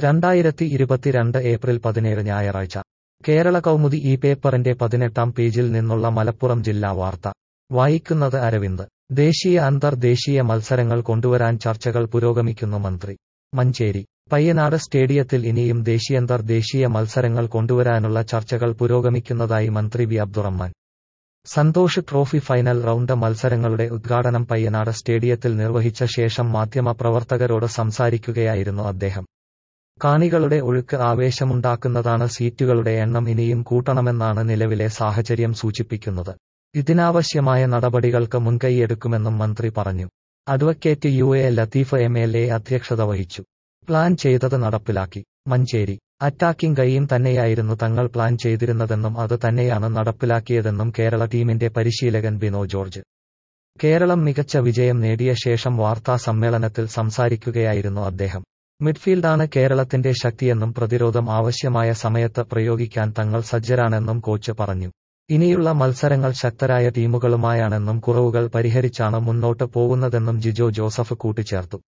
രണ്ടായിരത്തി ഇരുപത്തിരണ്ട് ഏപ്രിൽ പതിനേഴ് ഞായറാഴ്ച കേരള കൗമുദി ഈ പേപ്പറിന്റെ പതിനെട്ടാം പേജിൽ നിന്നുള്ള മലപ്പുറം ജില്ലാ വാർത്ത വായിക്കുന്നത് അരവിന്ദ് ദേശീയ അന്തർദേശീയ മത്സരങ്ങൾ കൊണ്ടുവരാൻ ചർച്ചകൾ പുരോഗമിക്കുന്നു മന്ത്രി മഞ്ചേരി പയ്യനാട് സ്റ്റേഡിയത്തിൽ ഇനിയും ദേശീയന്തർ ദേശീയ മത്സരങ്ങൾ കൊണ്ടുവരാനുള്ള ചർച്ചകൾ പുരോഗമിക്കുന്നതായി മന്ത്രി V Abdurahman Santosh trophy final round മത്സരങ്ങളുടെ ഉദ്ഘാടനം പയ്യനാട് സ്റ്റേഡിയത്തിൽ നിർവഹിച്ച ശേഷം മാധ്യമ പ്രവർത്തകരോട് സംസാരിക്കുകയായിരുന്നു അദ്ദേഹം കാണികളുടെ ഒഴുക്ക് ആവേശമുണ്ടാക്കുന്നതാണ് സീറ്റുകളുടെ എണ്ണം ഇനിയും കൂട്ടണമെന്നാണ് നിലവിലെ സാഹചര്യം സൂചിപ്പിക്കുന്നത് ഇതിനാവശ്യമായ നടപടികൾക്ക് മുൻകൈയെടുക്കുമെന്നും മന്ത്രി പറഞ്ഞു advocate U A Latheef M L A അധ്യക്ഷത വഹിച്ചു പ്ലാൻ ചെയ്തത് നടപ്പിലാക്കി മഞ്ചേരി അറ്റാക്കിംഗ് ഗെയിം തന്നെയായിരുന്നു തങ്ങൾ പ്ലാൻ ചെയ്തിരുന്നതെന്നും അത് തന്നെയാണ് നടപ്പിലാക്കിയതെന്നും കേരള ടീമിന്റെ പരിശീലകൻ ബിനോ ജോർജ് കേരളം മികച്ച വിജയം നേടിയ ശേഷം വാർത്താ സമ്മേളനത്തിൽ സംസാരിക്കുകയായിരുന്നു അദ്ദേഹം മിഡ്ഫീൽഡാണ് കേരളത്തിന്റെ ശക്തിയെന്നും പ്രതിരോധം ആവശ്യമായ സമയത്ത് പ്രയോഗിക്കാൻ തങ്ങൾ സജ്ജരാണെന്നും കോച്ച് പറഞ്ഞു ഇനിയുള്ള മത്സരങ്ങൾ ശക്തരായ ടീമുകളുമായാണെന്നും കുറവുകൾ പരിഹരിച്ചാണ് മുന്നോട്ട് പോകുന്നതെന്നും ജിജോ ജോസഫ് കൂട്ടിച്ചേർത്തു